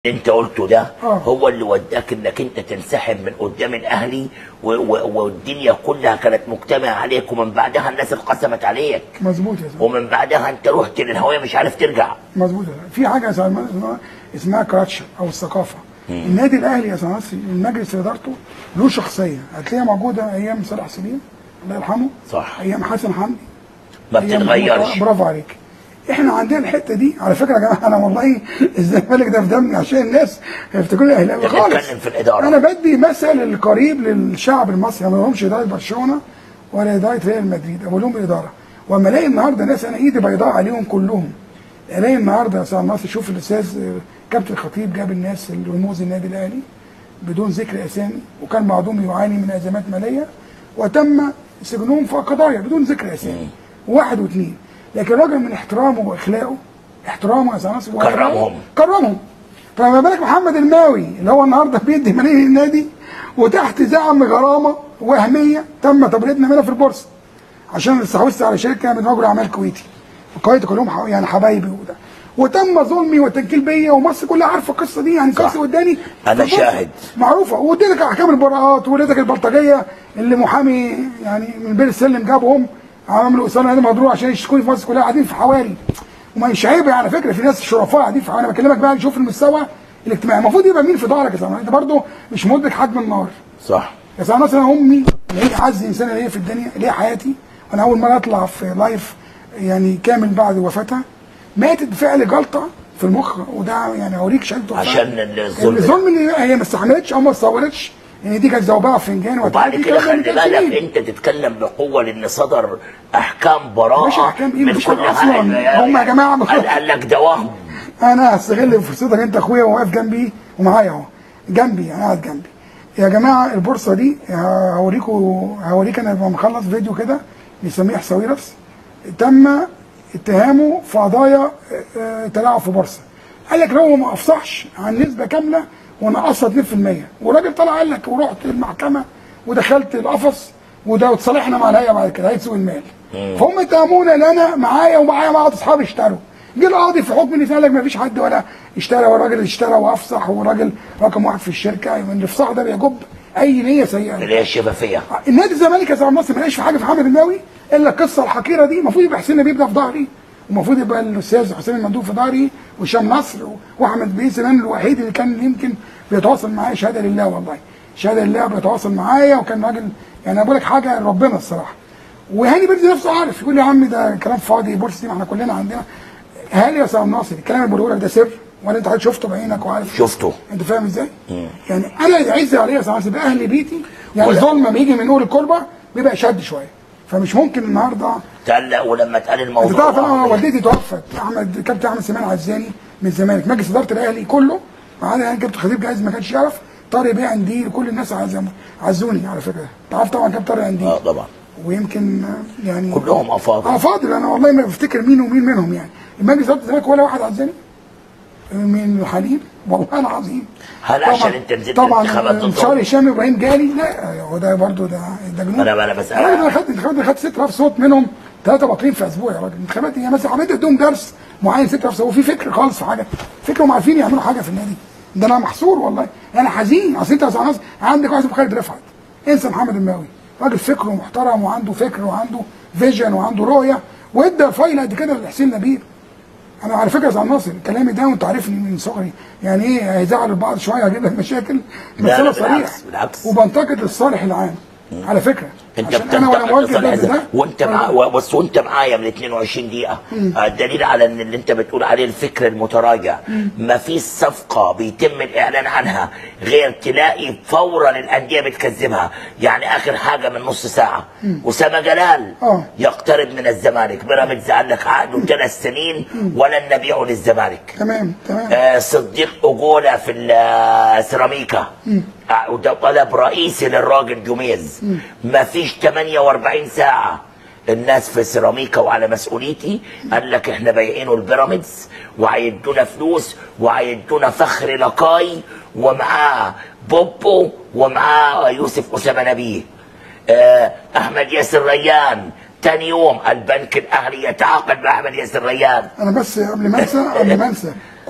اللي انت قلته ده آه. هو اللي وداك انك انت تنسحب من قدام الاهلي و- و- والدنيا كلها كانت مجتمعه عليك ومن بعدها الناس اتقسمت عليك مظبوط يا زلمه ومن بعدها انت رحت للهويه مش عارف ترجع مظبوط يا زلمة. في حاجه اسمها اسمها- اسمها كراتشر او الثقافه النادي الاهلي يا سلام المجلس ادارته له شخصيه هتلاقيها موجوده ايام صلاح سليم الله يرحمه صح. ايام حسن حمدي ما أيام بتتغيرش محمود- برافو عليك احنا عندنا الحته دي على فكره يا جماعه انا والله الزمالك ده في دمي عشان الناس يفتكروني اهلاوي انت خالص بتتكلم في الإدارة. انا بدي مثل القريب للشعب المصري ما لهمش اداره برشلونه ولا اداره ريال مدريد اقول لهم الاداره واما الاقي النهارده ناس انا ايدي بيضاء عليهم كلهم الاقي النهارده يا استاذ ناصر شوف الاستاذ كابتن الخطيب جاب الناس رموز النادي الاهلي بدون ذكر اسامي وكان بعضهم يعاني من ازمات ماليه وتم سجنهم في قضايا بدون ذكر اسامي واحد واثنين لكن الراجل من احترامه واخلاقه احترامه يا استاذ ناصر وأخلاقه كرمهم. كرمهم فما بالك محمد الماوي اللي هو النهارده بيدي ملايين النادي وتحت زعم غرامه وهميه تم تبريدنا منها في البورصه عشان استحوذت على شركه من رجل اعمال كويتي كويتي كلهم ح- يعني حبايبي وده وتم ظلمي والتنكيل بيا ومصر كلها عارفه القصه دي يعني قصه قدامي أنا في البورصة. شاهد. معروفه واديتك احكام البراءات واديتك البلطجيه اللي محامي يعني من بين السلم جابهم عملوا اصرار نادي مضروع عشان يشتكوني في مصر كلها قاعدين في حوالي ومش عيب على فكره في ناس شرفاء قاعدين في حوالي انا بكلمك بقى شوف المستوى الاجتماعي المفروض يبقى مين في ظهرك يا زلمه انت برضه مش مدرك حجم النار صح يا سلام مثلا امي اللي هي اعز انسان اللي هي في الدنيا اللي هي حياتي وانا اول مره اطلع في لايف يعني كامل بعد وفاتها ماتت بفعل جلطه في المخ وده يعني اوريك شهادته عشان الظلم ده. الظلم اللي هي ما استحملتش او ما تصورتش ان دي كانت زوبعه في فنجان وبعد دي كده كان من خلي ثلاث بالك سنين. انت تتكلم بقوه لان صدر احكام براءه مش أحكام إيه؟ من مفيش كل حاجة أصلاً. حاجة. هم يا جماعة ما- قال قال لك ده وهم انا هستغل فرصتك انت اخويا وواقف جنبي ومعايا اهو جنبي انا قاعد جنبي يا جماعه البورصه دي هوريكم هوريك انا لما مخلص فيديو كده لسميح ساويرس تم اتهامه في قضايا آه، تلاعب في بورصه قال لك لو ما افصحش عن نسبه كامله ونقصها 2% والراجل طلع قال لك ورحت المحكمه ودخلت القفص وده وتصالحنا مع الهيئه بعد كده هيئه سوق المال فهم اتهمونا ان انا معايا ومعايا بعض اصحابي اشتروا جه القاضي في حكم ان قال لك ما فيش حد ولا اشترى والراجل اشترى وافصح والراجل رقم واحد في الشركه من الافصاح ده بيجب اي نيه سيئه اللي هي الشفافيه النادي الزمالك يا زلمه مصر ما لقاش في حاجه في محمد الماوي الا القصه الحقيره دي المفروض يبقى حسين نبيل ده في ظهري ومفروض يبقى الاستاذ حسين المندوب في ظهري وهشام نصر واحمد بيه سنان الوحيد اللي كان يمكن بيتواصل معايا شهاده لله والله شهاده لله بيتواصل معايا وكان راجل يعني انا بقول لك حاجه ربنا الصراحه وهاني بيرزي نفسه عارف يقول لي يا عم ده كلام فاضي بورصه دي ما احنا كلنا عندنا هل يا سلام ناصر الكلام اللي بقوله لك ده سر ولا انت حضرتك شفته بعينك وعارف شفته. انت فاهم ازاي؟ يعني انا يعز عليا يا سلام ده اهل بيتي يعني ولا- الظلم لما يجي من اول الكربه بيبقى شد شويه فمش ممكن النهارده تقلق ولما اتقال انت الموضوع تعرف انا والدتي توفت احمد كابتن احمد سليمان عزاني من الزمالك مجلس اداره الاهلي كله ما عدا يعني كابتن خطيب جاهز ما كانش يعرف طارق بيه عندي كل الناس عزم عزوني على فكره انت عارف طبعا كابتن طارق عندي اه طبعا ويمكن آه، يعني كلهم افاضل افاضل انا والله ما بفتكر مين ومين منهم يعني المجلس اداره الزمالك ولا واحد عزاني من الحليم والله العظيم هل عشان انت نزلت طبعا الانتخابات ضدهم؟ انتشار هشام ابراهيم جالي لا هو ده برضه ده ده جنون أنا- أنا بسأل. الراجل انا خدت انتخابات انا خدت 6000 صوت منهم ثلاثه باطلين في اسبوع يا راجل انتخابات هي مثلا عملت ادهم درس معين 6000 صوت هو في فكر خالص في حاجه فكرهم عارفين يعملوا حاجه في النادي ده انا محصور والله انا حزين اصل انت يا أستاذ ناصر عندك واحد اسمه خالد رفعت انسى محمد الماوي راجل فكره محترم وعنده فكر وعنده فيجن وعنده رؤيه وادى فايل قد كده لحسين نبيل انا على فكره يا استاذ ناصر كلامي ده وانت عارفني من صغري يعني ايه هيزعل البعض شويه هجيب لك مشاكل بس لا، انا لا، صريح بالعكس، بالعكس. وبنتقد الصالح العام على فكره انت عشان انا وانا بتنتقد مواجه لصالح ضد ده الزمالك. وانت مع بس وانت معايا من 22 دقيقه آه، الدليل على ان اللي انت بتقول عليه الفكر المتراجع ما فيش صفقه بيتم الاعلان عنها غير تلاقي فورا الانديه بتكذبها يعني اخر حاجه من نص ساعه اسامه جلال اه. يقترب من الزمالك بيراميدز قال لك عقده ثلاث سنين ولن نبيعه للزمالك تمام تمام آه، صديق أجولة في السيراميكا آه، وده طلب رئيسي للراجل جوميز ما فيش 48 ساعة الناس في سيراميكا وعلى مسؤوليتي قال لك احنا بايعينه البيراميدز وهيدونا فلوس وهيدونا فخر لقاي ومعاه بوبو ومعاه يوسف اسامه نبيه آه، احمد ياسر ريان تاني يوم البنك الاهلي يتعاقد مع احمد ياسر ريان انا بس قبل ما انسى قبل ما انسى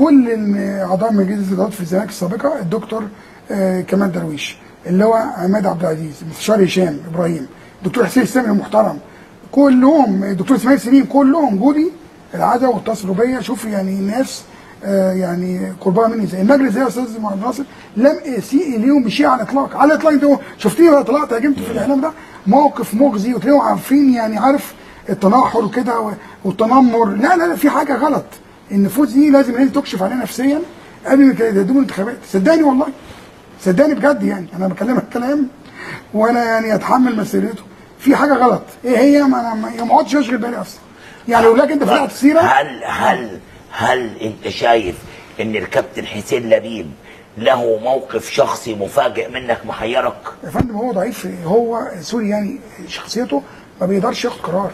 كل ال- اعضاء مجلس الادارات في الزمالك السابقه الدكتور آه، كمال درويش اللي هو عماد عبد العزيز مستشار هشام ابراهيم الدكتور حسين السامي المحترم كلهم الدكتور اسماعيل سليم كلهم جولي العزاء واتصلوا بيا شوف يعني الناس آه، يعني قربها مني ازاي المجلس ده يا استاذ محمد ناصر لم اسيء اليهم بشيء على الاطلاق على الاطلاق انتوا شفتني بقى طلعت هاجمت في الاعلام ده موقف مخزي وتلاقيهم عارفين يعني عارف التنحر وكده و- والتنمر لا لا لا في حاجه غلط النفوس دي لازم هي اللي تكشف عليها نفسيا قبل ما يقدموا الانتخابات صدقني والله صدقني بجد يعني انا بكلمك كلام وانا يعني اتحمل مسؤوليته في حاجه غلط ايه هي ما انا ما ما اقعدش اشغل بالي اصلا يعني لو لك انت طلعت سيره هل هل هل انت شايف ان الكابتن حسين لبيب له موقف شخصي مفاجئ منك محيرك؟ يا فندم هو ضعيف هو سوري يعني شخصيته ما بيقدرش ياخد قرار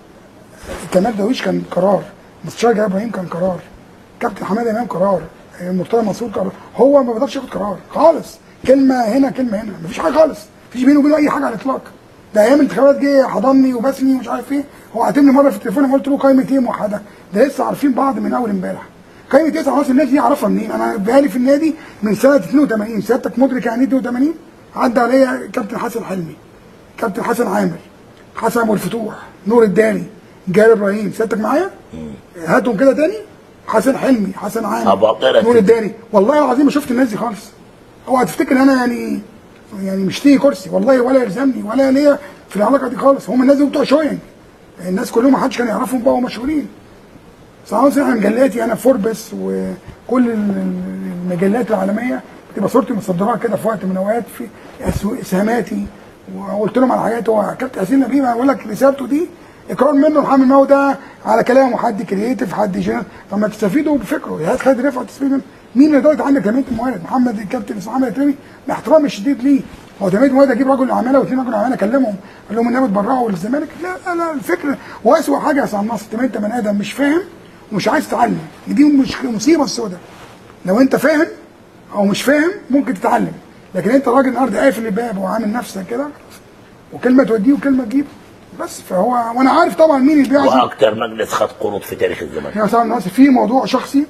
كمال درويش كان قرار مستشار جلال ابراهيم كان قرار كابتن حماده امام قرار مرتضى منصور قرار هو ما بيقدرش ياخد قرار خالص كلمه هنا كلمه هنا مفيش حاجه خالص مفيش بينه وبينه اي حاجه على الاطلاق ده ايام الانتخابات جه حضني وبسني ومش عارف ايه هو عاتبني مره في التليفون أنا قلت له قائمه ايه موحده ده لسه عارفين بعض من اول امبارح قائمه ايه خلاص الناس دي اعرفها منين انا بقالي في النادي من سنه 82 سيادتك مدرك يعني إيه 82 عدى عليا كابتن حسن حلمي كابتن حسن عامر حسن ابو الفتوح نور الداني جلال ابراهيم سيادتك معايا هاتهم كده تاني حسن حلمي حسن عامر أباطرة. نور الداني والله العظيم ما شفت الناس دي خالص اوعى تفتكر ان انا يعني يعني مشتهي كرسي والله ولا يلزمني ولا ليا في العلاقه دي خالص هم الناس دول بتوع شوينج الناس كلهم ما حدش كان يعرفهم بقوا مشهورين صراحه احنا مجلاتي انا فوربس وكل ال- المجلات العالميه بتبقى صورتي مصدرها كده في وقت من الاوقات في أسو- اسهاماتي وقلت لهم على حاجات هو كابتن حسين نبيل انا بقول لك رسالته دي اقرار منه محمد مو ده على كلامه حد كرييتيف حد جنرال طب ما تستفيدوا بفكره جهاز خالد رفعت تستفيد منه مين اللي دلوقتي عندك تنميه الموارد محمد الكابتن اسمه محمد الترمي باحترامي الشديد ليه هو تنميه الموارد اجيب رجل عماله واثنين رجل عماله اكلمهم اقول لهم النبي تبرعوا للزمالك لا لا لا الفكره واسوء حاجه يا سعد ناصر تبقى انت بني ادم مش فاهم ومش عايز تتعلم دي مش مصيبه السوداء لو انت فاهم او مش فاهم ممكن تتعلم لكن انت راجل النهارده قافل الباب وعامل نفسك كده وكلمه توديه وكلمه تجيب بس فهو وانا عارف طبعا مين اللي بيعزم واكثر مجلس خد قروض في تاريخ الزمالك يا سعد ناصر في موضوع شخصي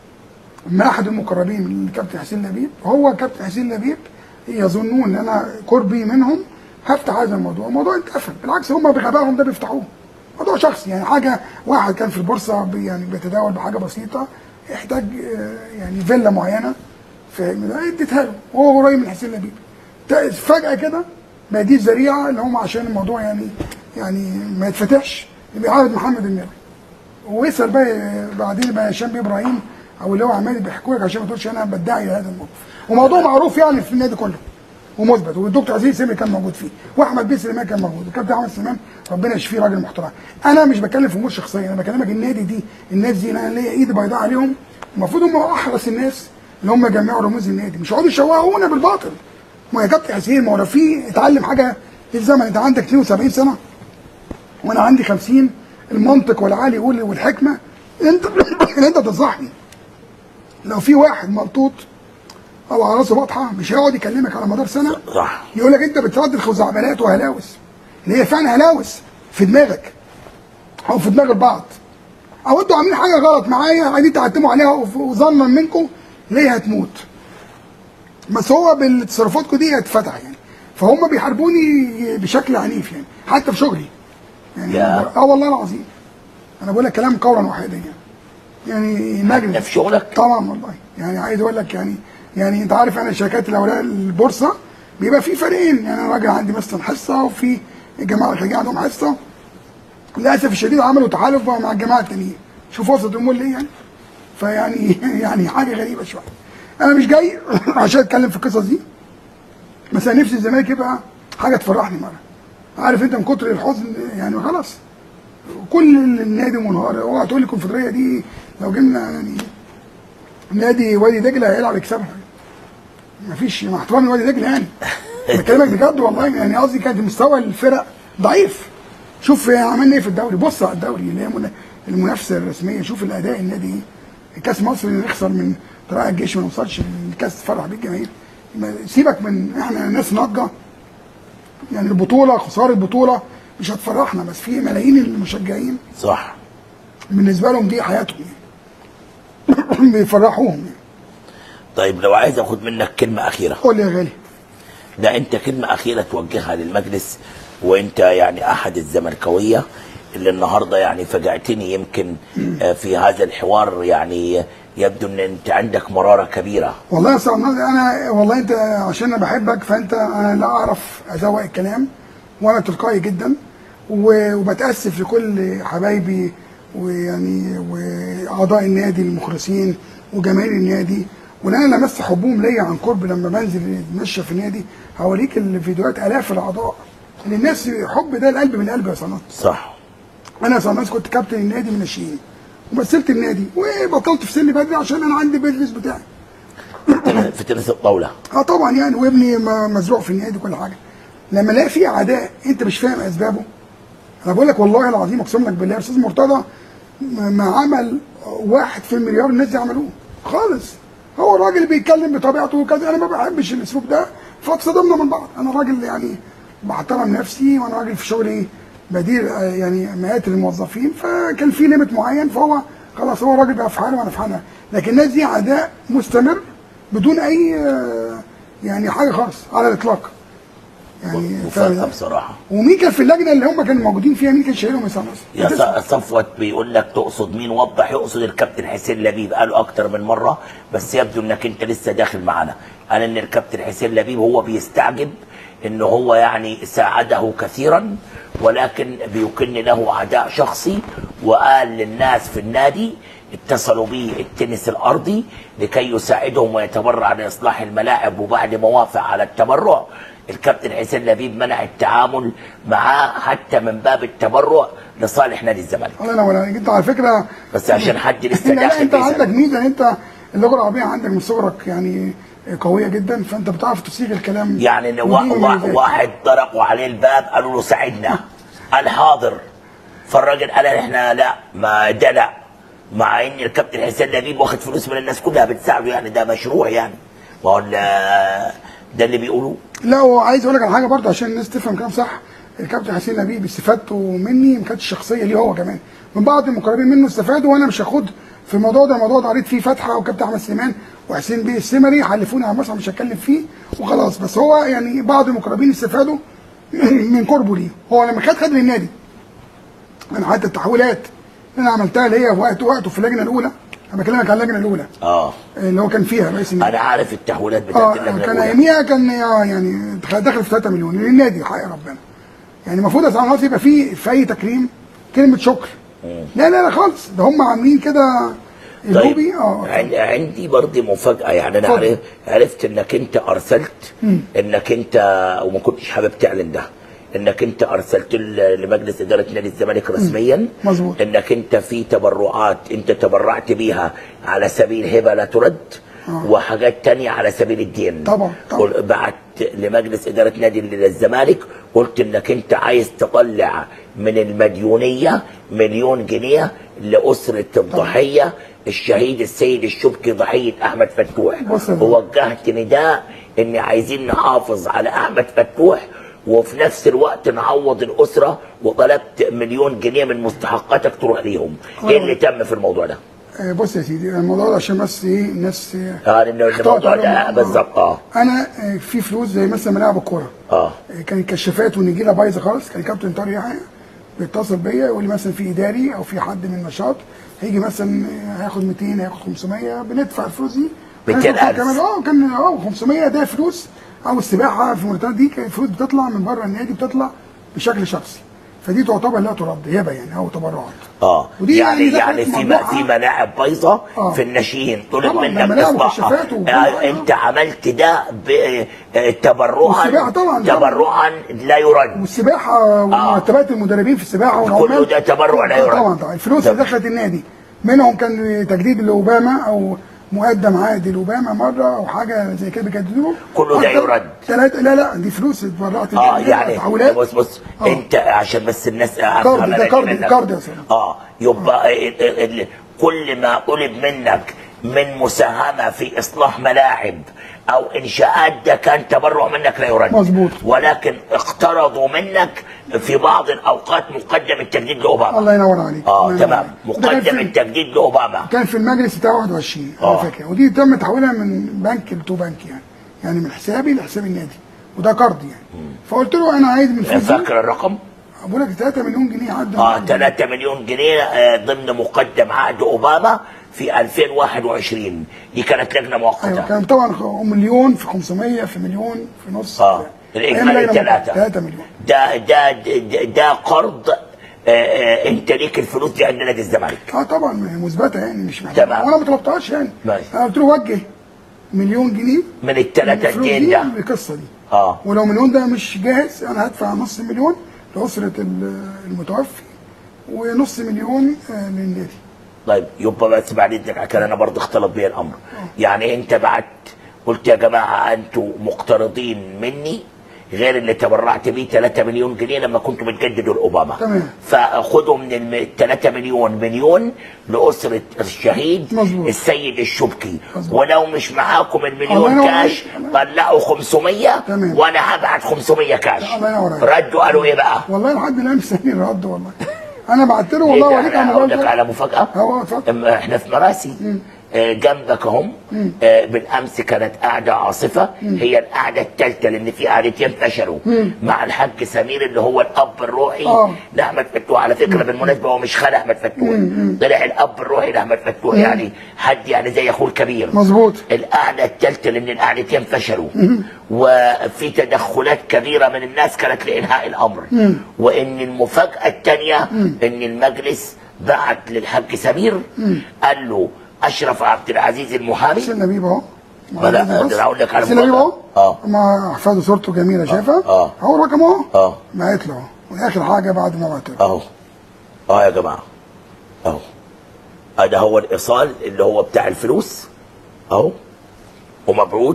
من احد المقربين من الكابتن حسين لبيب هو كابتن حسين لبيب يظنون ان انا قربي منهم هفتح هذا الموضوع الموضوع اتقفل بالعكس هم بغبائهم ده بيفتحوه موضوع شخصي يعني حاجه واحد كان في البورصه بي- يعني بيتداول بحاجه بسيطه احتاج آه، يعني فيلا معينه في اديتها له وهو قريب من حسين لبيب تا- فجاه كده بقى دي الذريعه اللي هم عشان الموضوع يعني يعني ما يتفتحش بيعارض محمد النبي واسال بقى بعدين بقى هشام بيه ابراهيم او اللي هو عمال بيحكوا لك عشان ما تقولش انا بدعي هذا الموقف وموضوع معروف يعني في النادي كله ومثبت والدكتور عزيز سامي كان موجود فيه واحمد بيه سليمان كان موجود والكابتن احمد سليمان ربنا يشفيه راجل محترم انا مش بتكلم في امور شخصيه انا بكلمك النادي دي الناس دي انا ليا ايد بيضاء عليهم المفروض هم احرص الناس اللي هم جمعوا رموز النادي مش يقعدوا يشوهونا بالباطل ما يا كابتن حسين ما هو لو في اتعلم حاجه في الزمن انت عندك 72 سنه وانا عندي 50 المنطق والعقل يقول والحكمه انت انت تنصحني لو في واحد ملطوط او على راسه بطحه مش هيقعد يكلمك على مدار سنه صح يقول لك انت بتردد خزعبلات وهلاوس اللي هي فعلا هلاوس في دماغك او في دماغ البعض او انتوا عاملين حاجه غلط معايا عايزين تعتموا عليها وف- وظنا منكم ليه هتموت بس هو بالتصرفاتكم دي هتفتح يعني فهم بيحاربوني بشكل عنيف يعني حتى في شغلي يعني يا. اه والله العظيم انا بقول لك كلام قولا واحدا يعني يعني مجلس ده في شغلك طبعا والله يعني عايز اقول لك يعني يعني انت عارف انا شركات الاوراق البورصه بيبقى في فريقين يعني انا راجل عندي مثلا حصه وفي الجماعه الخارجيه عندهم حصه للاسف الشديد عملوا تحالف بقى مع الجماعه التانيين شوف وسط الامور ليه يعني فيعني يعني حاجه غريبه شويه انا مش جاي عشان اتكلم في القصص دي بس انا نفسي الزمالك يبقى حاجه تفرحني مره عارف انت من كتر الحزن يعني خلاص كل النادي منهار اوعى تقول لي الكونفدراليه دي لو جبنا يعني نادي وادي دجله هيلعب يكسبها مفيش مع احترامي وادي دجله يعني بكلمك بجد والله يعني قصدي كانت مستوى الفرق ضعيف شوف عملنا ايه في الدوري بص على الدوري اللي هي منا- المنافسه الرسميه شوف الاداء النادي ايه كاس مصر اللي نخسر من طلائع الجيش ما نوصلش الكاس تفرح بيه الجماهير ما- سيبك من احنا ناس ناضجه يعني البطوله خساره بطوله مش هتفرحنا بس في ملايين المشجعين صح بالنسبه لهم دي حياتهم يعني بيفرحوهم يعني. طيب لو عايز اخد منك كلمه اخيره قول لي يا غالي ده انت كلمه اخيره توجهها للمجلس وانت يعني احد الزملكاويه اللي النهارده يعني فاجأتني يمكن آه، في هذا الحوار يعني يبدو ان انت عندك مراره كبيره والله يا استاذ ناصر انا والله انت عشان انا بحبك فانت انا لا اعرف ازوق الكلام وانا تلقائي جدا و- وبتاسف لكل حبايبي ويعني واعضاء النادي المخلصين وجماهير النادي وان انا لمست حبهم ليا عن قرب لما بنزل اتمشى في النادي هوريك الفيديوهات الاف الاعضاء ان الناس حب ده القلب من القلب يا استاذ ناصر صح انا يا ناس كنت كابتن النادي من الناشئين ومثلت النادي وبطلت في سن بدري عشان انا عندي بيزنس بتاعي في تنس الطاوله اه طبعا يعني وابني م- مزروع في النادي وكل حاجه لما الاقي في عداء انت مش فاهم اسبابه انا بقول لك والله العظيم اقسم لك بالله يا استاذ مرتضى ما ما عمل واحد في المليار الناس دي عملوه خالص هو الراجل بيتكلم بطبيعته وكذا انا ما بحبش الاسلوب ده فاتصدمنا من بعض انا راجل يعني بحترم نفسي وانا راجل في شغلي بدير آه، يعني مئات الموظفين فكان في ليميت معين فهو خلاص هو راجل بقى في حاله وانا في حاله لكن الناس دي عداء مستمر بدون اي آه، يعني حاجه خالص على الاطلاق يعني مفاجاه فاهم؟ بصراحه ومين كان في اللجنه اللي هم كانوا موجودين فيها مين كان شايلهم يا سامس؟ يا ص- صفوت بيقول لك تقصد مين وضح يقصد الكابتن حسين لبيب قالوا اكتر من مره بس يبدو انك انت لسه داخل معانا قال ان الكابتن حسين لبيب هو بيستعجب ان هو يعني ساعده كثيرا ولكن بيكن له عداء شخصي وقال للناس في النادي اتصلوا به التنس الارضي لكي يساعدهم ويتبرع لاصلاح الملاعب وبعد ما وافق على التبرع الكابتن حسين لبيب منع التعامل معاه حتى من باب التبرع لصالح نادي الزمالك الله ينور عليك انت على فكره بس عشان حد لسه لا داخل انت بيسأل. عندك ميزه ان انت اللغه العربيه عندك من صغرك يعني قويه جدا فانت بتعرف تصيغ الكلام يعني ان ودي وا- وا- مميزات. واحد طرقوا عليه الباب قالوا له ساعدنا قال حاضر فالراجل قال احنا لا ما ده لا مع ان الكابتن حسين لبيب واخد فلوس من الناس كلها بتساعده يعني ده مشروع يعني ما هو ال- ده اللي بيقولوه لا وعايز اقول لك على حاجه برضه عشان الناس تفهم كلام صح الكابتن حسين لبيب استفادته مني ما كانتش شخصيه ليه هو كمان من بعض المقربين منه استفادوا وانا مش هاخد في الموضوع ده الموضوع ده قريت فيه فتحه وكابتن احمد سليمان وحسين بيه السمري حلفوني على المسرح مش هتكلم فيه وخلاص بس هو يعني بعض المقربين استفادوا من قربه ليه هو لما خد خد للنادي انا حتى التحويلات اللي انا عملتها اللي هي في وقت وقته في اللجنه الاولى انا بكلمك عن اللجنه الاولى اه اللي هو كان فيها رئيس النادي انا عارف التحويلات اه بتاعت اللجنه كان الأولى. اياميها كان يعني داخل في 3 مليون للنادي حق ربنا يعني المفروض يا سعد يبقى في في اي تكريم كلمه شكر لا لا لا خالص ده هم عاملين كده اللوبي اه عن- عندي برضه مفاجأة يعني أنا اتفضل. عرف عرفت إنك أنت أرسلت إنك أنت وما كنتش حابب تعلن ده إنك أنت أرسلت ل- لمجلس إدارة نادي الزمالك رسميا مظبوط. إنك أنت في تبرعات أنت تبرعت بيها على سبيل هبة لا ترد وحاجات تانية على سبيل الدين طبعا، طبعا. قل- بعت لمجلس إدارة نادي الزمالك قلت إنك أنت عايز تطلع من المديونية مليون جنيه لأسرة الضحية الشهيد السيد الشبكي ضحية أحمد فتوح بص يا ووجهت نداء إن عايزين نحافظ على أحمد فتوح وفي نفس الوقت نعوض الأسرة وطلبت مليون جنيه من مستحقاتك تروح ليهم إيه اللي تم في الموضوع ده؟ آه، بص يا سيدي الموضوع ده عشان بس ايه الناس آه، آه لأن اختلط الموضوع عليهم. ده بالظبط آه انا آه، في فلوس زي مثلا ملاعب الكوره آه آه، كان الكشافات والنجيله بايظه خالص كان كابتن طارق يحيى بيتصل بيا يقول لي مثلا في اداري او في حد من النشاط هيجي مثلا آه، هياخد 200 هياخد 500 بندفع الفلوس دي 200,000. كان- كمان اه كان اه 500 ده فلوس او السباحه في المنطقه دي كانت فلوس بتطلع من بره النادي بتطلع بشكل شخصي فدي تعتبر لا ترد هبه يعني او تبرعات اه ودي يعني يعني يعني دخلت في مجموعة- في ملاعب بايظه آه. في الناشئين طلب طبعاً، منك لما لعبوا تصلحها كشافات وكل آه حاجة. انت عملت ده ب- آه، تبرعا والسباحة طبعاً. تبرعا لا يرد والسباحه ومرتبات المدربين في السباحه والعمال كله ده تبرع لا يرد. طبعا طبعا الفلوس اللي دخلت النادي منهم كان تجديد لاوباما او مقدم عادي لاوباما مره او حاجه زي كده بيجددوه كله ده يرد. ثلاثه لا لا دي فلوس اتبرعت اه بيها، يعني تحويلات بص بص آه. انت عشان بس الناس كارد، أفهم ده أنا كارد، منك. كارد يا سيدي. اه يبقى ال- ال- ال- كل ما طلب منك من مساهمه في اصلاح ملاعب او انشاءات ده كان تبرع منك لا يرد مظبوط. ولكن اقترضوا منك في بعض الاوقات مقدم التجديد لاوباما الله ينور عليك اه الله ينور تمام عليك. ده كان مقدم في- التجديد لاوباما كان في المجلس بتاع 21 آه. انا فاكر ودي تم تحويلها من بنك لتو بنك يعني يعني من حسابي لحساب النادي وده قرض يعني فقلت له انا عايز من الفلوس دي فاكر الرقم؟ بقول لك 3 مليون جنيه عدى اه 3 مليون جنيه آه، ضمن مقدم عقد اوباما في 2021 دي كانت لجنه ايوه مؤقته كان طبعا خ- مليون في 500 في مليون في نص اه الاجمالي ثلاثه 3 مليون ده ده ده, ده قرض آه، آه، انت ليك الفلوس دي عند نادي الزمالك اه طبعا ما هي مثبته يعني مش محتاجه تمام. وانا ما طلبتهاش يعني ماشي. انا قلت له وجه مليون جنيه من الثلاثه الفلوس جنيه دي ده القصه دي اه ولو مليون ده مش جاهز انا هدفع نص مليون لاسره ال- المتوفي ونص مليون آه، للنادي طيب يبقى بس بعد اذنك عشان انا برضه اختلط بي الامر يعني انت بعت قلت يا جماعه انتوا مقترضين مني غير اللي تبرعت بيه 3 مليون جنيه لما كنتوا بتجددوا لاوباما تمام. فخدوا من ال 3 مليون مليون لاسره الشهيد مظبوط. السيد الشبكي مظبوط. ولو مش معاكم الله المليون ينور كاش عليك. طلعوا 500 تمام. وانا هبعت 500 كاش الله ينور عليك. ردوا قالوا ايه بقى؟ والله لحد الان مستني الرد والله انا بعت له والله إيه ده؟ اوريك على اقول لك الموبايل على مفاجاه هو اتفضل أم- احنا في مراسي آه، جنبك اهم آه، بالامس كانت قاعده عاصفه هي القعده الثالثه لان في قعدتين فشلوا مع الحاج سمير اللي هو الاب الروحي آه. لاحمد فتوح على فكره بالمناسبه هو مش خال احمد فتوح طلع الاب الروحي لاحمد فتوح يعني حد يعني زي اخوه الكبير مظبوط القعدة الثالثة لأن القعدتين فشلوا وفي تدخلات كبيرة من الناس كانت لإنهاء الأمر وإن المفاجأة الثانية إن المجلس بعت للحاج سمير قال له أشرف عبد العزيز المحامي سيد لبيب اهو ما لا، أقدر أقول لك على سيد لبيب اهو آه. مع احفاده صورته جميله شايفها آه. اهو الرقم اهو آه. بعت له اهو واخر حاجه بعد ما بعت له أهو أهو يا جماعة أهو هذا هو الإيصال اللي هو بتاع الفلوس أهو ومبعوث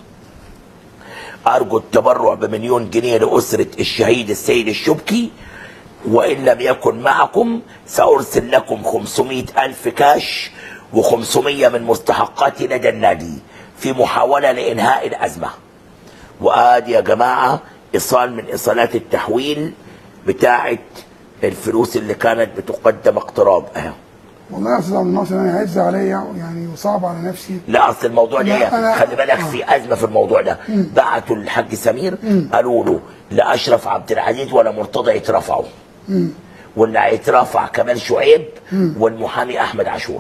أرجو التبرع بمليون جنيه لأسرة الشهيد السيد الشبكي وإن لم يكن معكم سأرسل لكم 500 ألف كاش و500 من مستحقاتي لدى النادي في محاولة لإنهاء الأزمة وآدي يا جماعة إيصال من إيصالات التحويل بتاعة الفلوس اللي كانت بتقدم اقتراض أهو والله يا استاذ عبد الناصر انا عز عليا يعني وصعب على نفسي لا اصل الموضوع لا، ده أنا- خلي بالك آه. في ازمه في الموضوع ده بعتوا للحاج سمير قالوا له لا اشرف عبد العزيز ولا مرتضى يترفعوا واللي هيترافع كمال شعيب والمحامي احمد عاشور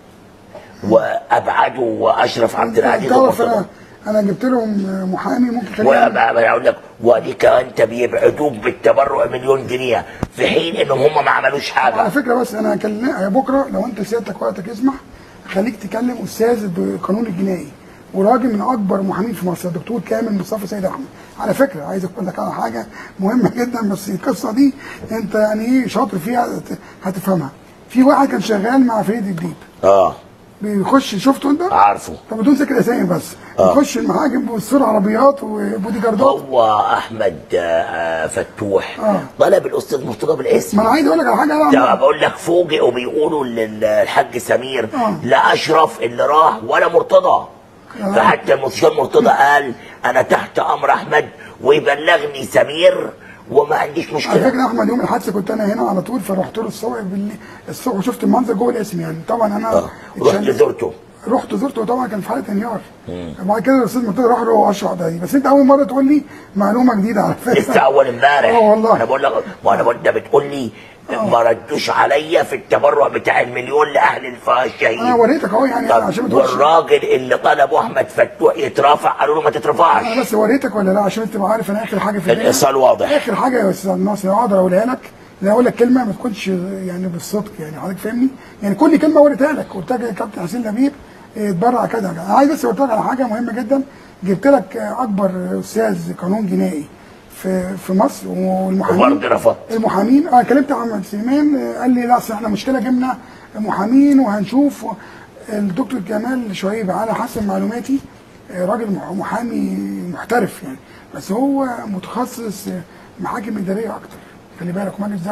وابعدوا واشرف عبد العزيز تعرف ومرتضى انا انا جبت لهم محامي ممكن خلينا وأبقى اقول لك وديك انت بيبعدوك بالتبرع مليون جنيه في حين انهم هم ما عملوش على حاجه فكره بس انا كلم بكره لو انت سيادتك وقتك يسمح خليك تكلم استاذ بالقانون الجنائي وراجل من اكبر المحامين في مصر الدكتور كامل مصطفى سيد احمد على فكره عايز اقول لك على حاجه مهمه جدا بس القصه دي انت يعني ايه شاطر فيها هت- هتفهمها في واحد كان شغال مع فريد الديب اه بيخش شفته انت عارفه طب بدون ذكر اسامي بس يخش المحاكم بيصير عربيات وبودي جاردات هو احمد آه، فتوح آه. طلب الاستاذ مرتضى بالاسم ما انا عايز اقول لك على حاجه انا ده عم- بقول لك فوجئوا بيقولوا للحاج سمير آه. لا اشرف اللي راح ولا مرتضى فحتى المستشار مرتضى قال انا تحت امر احمد ويبلغني سمير وما عنديش على مشكله فكره احمد يوم الحادثه كنت انا هنا على طول فرحت له الصبح بالليل الصبح وشفت المنظر جوه الاسم يعني طبعا انا آه. رحت اتشل- زرته رحت زرته طبعا كان في حاله انهيار بعد كده الاستاذ مرتضى راح له اشرح ده بس انت اول مره تقول لي معلومه جديده على فكره لسه اول امبارح اه والله. انا بقول لك وانا بقول انت بتقول لي ما ردوش عليا في التبرع بتاع المليون لاهل الف- الشهيد انا وريتك اهو يعني عشان ما طب تقولش والراجل اللي طلبه احمد فتوح يترافع قالوا له ما تترفعش انا بس وريتك ولا لا عشان تبقى عارف انا اخر حاجه في الدنيا- الايصال واضح اخر حاجه يا استاذ ناصر لو اقدر اقولها لك لا اقول لك كلمه ما تكونش يعني بالصدق يعني حضرتك فاهمني يعني كل كلمه وريتها لك قلت لك يا كابتن حسين لبيب إيه، اتبرع كذا كذا. انا عايز بس اقول لك على حاجه مهمه جدا جبت لك آه، اكبر استاذ قانون جنائي في في مصر والمحامين وبرضه رفضت المحامين اه كلمت احمد سليمان آه، قال لي لا اصل احنا مشكله جبنا محامين وهنشوف الدكتور كمال شعيب على حسب معلوماتي آه، راجل مح- محامي محترف يعني بس هو متخصص آه، محاكم اداريه اكتر خلي بالك ومجلس دوله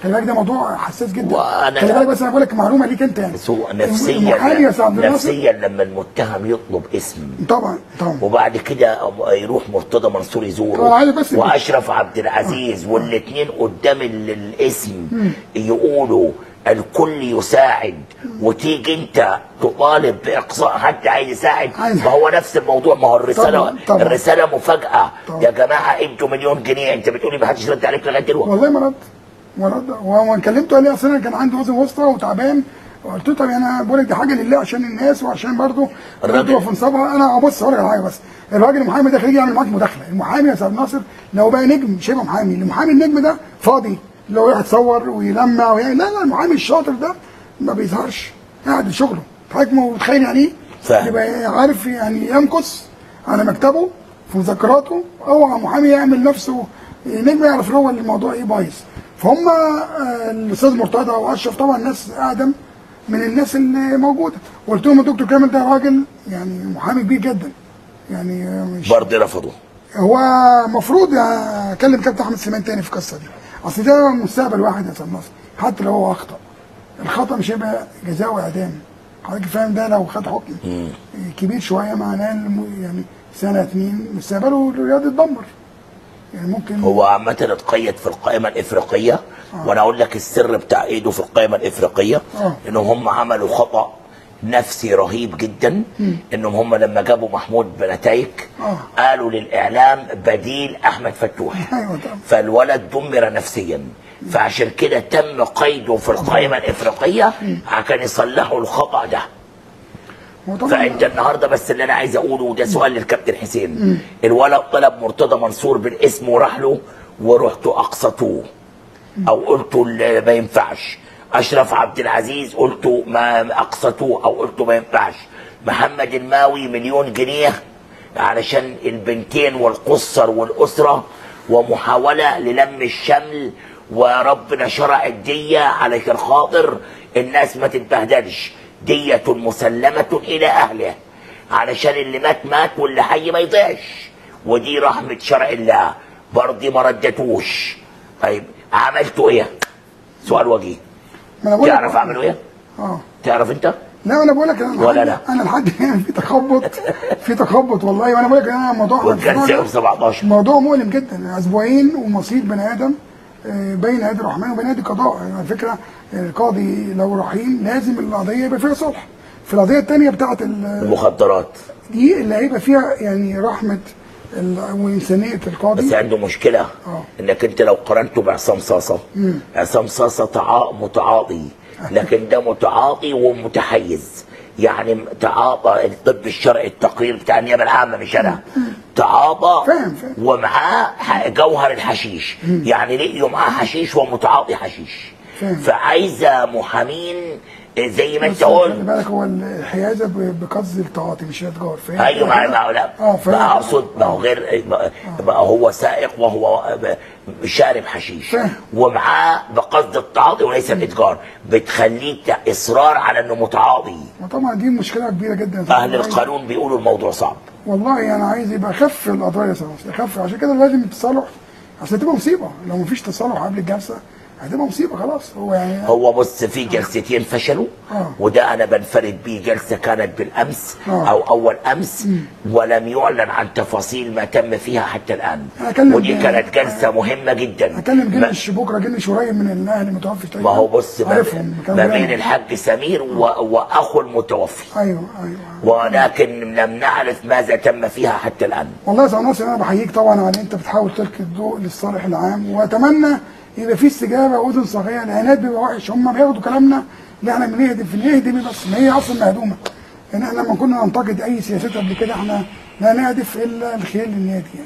خلي بالك ده موضوع حساس جدا وأنا- خلي بالك بس انا بقول لك معلومه ليك انت يعني سوء المحامي نفسيا يا سعد الناصر نفسيا لما المتهم يطلب اسم طبعا طبعا وبعد كده يروح مرتضى منصور هو يزوره عايز بس- واشرف عبد العزيز والاثنين قدام ال- الاسم يقولوا الكل يساعد وتيجي انت تطالب باقصاء حد عايز يساعد عايز- ما هو نفس الموضوع ما هو الرساله طبعاً، طبعاً. الرساله مفاجاه طبعاً. يا جماعه انتوا مليون جنيه انت بتقولي ما حدش رد عليك لغايه دلوقتي والله ما رد ما رد وما كلمته قال لي اصل انا كان عندي وزن وسطى وتعبان قلت له طب انا بقول لك دي حاجه لله عشان الناس وعشان برضه الراجل- الراجل في نصابها انا بص هقول لك على حاجه بس الراجل المحامي ده يجي يعمل معاك مداخله المحامي يا استاذ ناصر لو بقى نجم مش هيبقى محامي المحامي النجم ده فاضي لو يروح يتصور ويلمع ويعمل لا لا المحامي الشاطر ده ما بيظهرش قاعد في شغله حضرتك متخيل يعني ايه؟ فاهم. يبقى عارف يعني يمكث على مكتبه في مذكراته اوعى محامي يعمل نفسه نجم يعرف هو الموضوع ايه بايظ فهم آه، الاستاذ مرتضى واشرف طبعا ناس اقدم من الناس اللي موجوده قلت لهم الدكتور كامل ده راجل يعني محامي كبير جدا يعني آه، مش برضه رفضوا هو المفروض اكلم كابتن احمد سليمان تاني في القصه دي اصل ده مستقبل واحد يا استاذ ناصر حتى لو هو اخطا الخطا مش هيبقى جزاء واعدام حضرتك فاهم ده لو خد حكم كبير شويه معناه الم- يعني سنه اتنين مستقبله الرياضي اتدمر يعني ممكن هو عامة اتقيد في القائمة الإفريقية وأنا أقول لك السر بتاع إيده في القائمة الإفريقية آه. إنهم هم عملوا خطأ نفسي رهيب جدا إنهم هم لما جابوا محمود بنتايك آه. قالوا للإعلام بديل أحمد فتوح ايوه طبعا فالولد دمر نفسيا فعشان كده تم قيده في القائمة الإفريقية عشان يصلحوا الخطأ ده هو طبعا فانت النهارده بس اللي انا عايز اقوله وده سؤال للكابتن حسين الولد طلب مرتضى منصور بالاسم وراح له ورحتوا اقصتوه او قلتوا ال- ما ينفعش اشرف عبد العزيز قلتوا ما اقصتوه او قلتوا ما ينفعش محمد الماوي مليون جنيه علشان البنتين والقصر والاسره ومحاوله للم الشمل وربنا شرع الديه علشان خاطر الناس ما تتبهدلش دية مسلمة إلى أهله علشان اللي مات مات واللي حي ما يضيعش ودي رحمة شرع الله برضي ما ردتوش طيب عملتوا إيه؟ سؤال وجيه ما انا بقول لك- تعرف أعملوا إيه؟ اه تعرف أنت؟ لا انا بقول لك انا ولا لحد- لا؟ انا لحد الان في تخبط في تخبط والله وانا بقول لك انا موضوع والكان سعر 17 موضوع مؤلم جدا اسبوعين ومصير بني ادم آه، بين يد الرحمن وبين يد القضاء يعني على فكره القاضي لو رحيم لازم القضيه يبقى فيها صلح في القضيه الثانيه بتاعت ال- المخدرات دي اللي هيبقى فيها يعني رحمه ال- وانسانيه القاضي بس عنده مشكلة آه. انك انت لو قارنته بعصام صاصة عصام صاصة تعا... متعاطي لكن ده متعاطي ومتحيز يعني تعاطى الطب الشرعي التقرير بتاع النيابة العامة مش انا تعاطى فاهم، فاهم. ومعاه ح- جوهر الحشيش يعني لقيوا معاه حشيش ومتعاطي حشيش فاهم. فعايزة محامين زي ما انت بس خلي قلت بالك هو الحيازه ب- بقصد التعاطي مش الاتجار فاهم ايوه ما ما لا اه فاهم بقى اقصد ما هو غير بقى هو سائق وهو شارب حشيش فاهم. ومعاه بقصد التعاطي وليس الاتجار بتخليه اصرار على انه متعاطي وطبعا دي مشكله كبيره جدا اهل القانون بيقولوا الموضوع صعب والله انا عايز يبقى خف القضايا يا سلام يخف عشان كده لازم التصالح عشان تبقى مصيبه لو مفيش تصالح قبل الجلسه هتبقى مصيبه خلاص هو يعني هو بص في جلستين فشلوا آه. وده انا بنفرد بيه جلسه كانت بالامس آه. او اول امس ولم يعلن عن تفاصيل ما تم فيها حتى الان هكلم- ودي كانت جلسه مهمه جدا هكلم ما- جنش بكره جنش قريب من الاهل المتوفي تقريبا ما هو بص ما, عارفهم كانوا ما بين بيعملوا. الحاج سمير و... واخو المتوفي ايوه ايوه ولكن لم نعرف ماذا تم فيها حتى الان والله يا استاذ ناصر انا بحييك طبعا على ان انت بتحاول تلقي الضوء للصالح العام واتمنى يبقى في استجابه واذن صاغيه العناد بيبقى وحش هم بياخدوا كلامنا اللي احنا بنهدف نهدم بيه بس ما هي اصلا مهدومه يعني احنا لما كنا ننتقد اي سياسات قبل كده احنا لا نهدف الا الخير للنادي يعني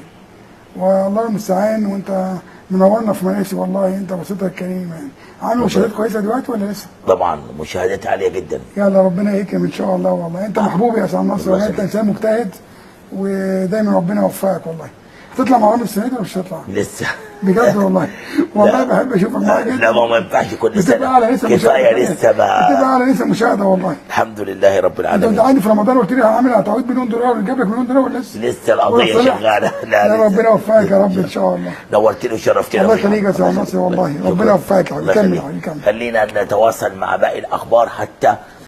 والله المستعان وانت منورنا في مراسي والله انت وصيتك الكريم يعني عامل مشاهدات كويسه دلوقتي ولا لسه؟ طبعا مشاهدات عاليه جدا يلا ربنا يكرم ان شاء الله والله انت محبوب يا استاذ ناصر الله والله انت انسان مجتهد ودايما ربنا يوفقك والله هتطلع مع رامي السنه دي ولا مش هتطلع؟ لسه بجد والله والله بحب اشوفك معايا لا جدا ما ما ينفعش كل بتبقى اعلى نسبه سنه كفايه مشاهده لسه بتبقى ما اعلى نسبه مشاهده والله الحمد لله رب انت كنت العالمين عندي في رمضان قلت لي هعمل تعويض مليون دولار جاب لك مليون دولار ولا لسه؟ لسه القضيه ولا صلح؟ شغاله لا لسه. ربنا يوفقك يا رب ان شاء الله نورتني وشرفتني الله يا أخوي. يخليك يا سيدي ناصر والله شكراً. ربنا يوفقك يا حبيبي الله كمل يا يخليك. حبيبي كمل خلينا نتواصل مع باقي الاخبار حتى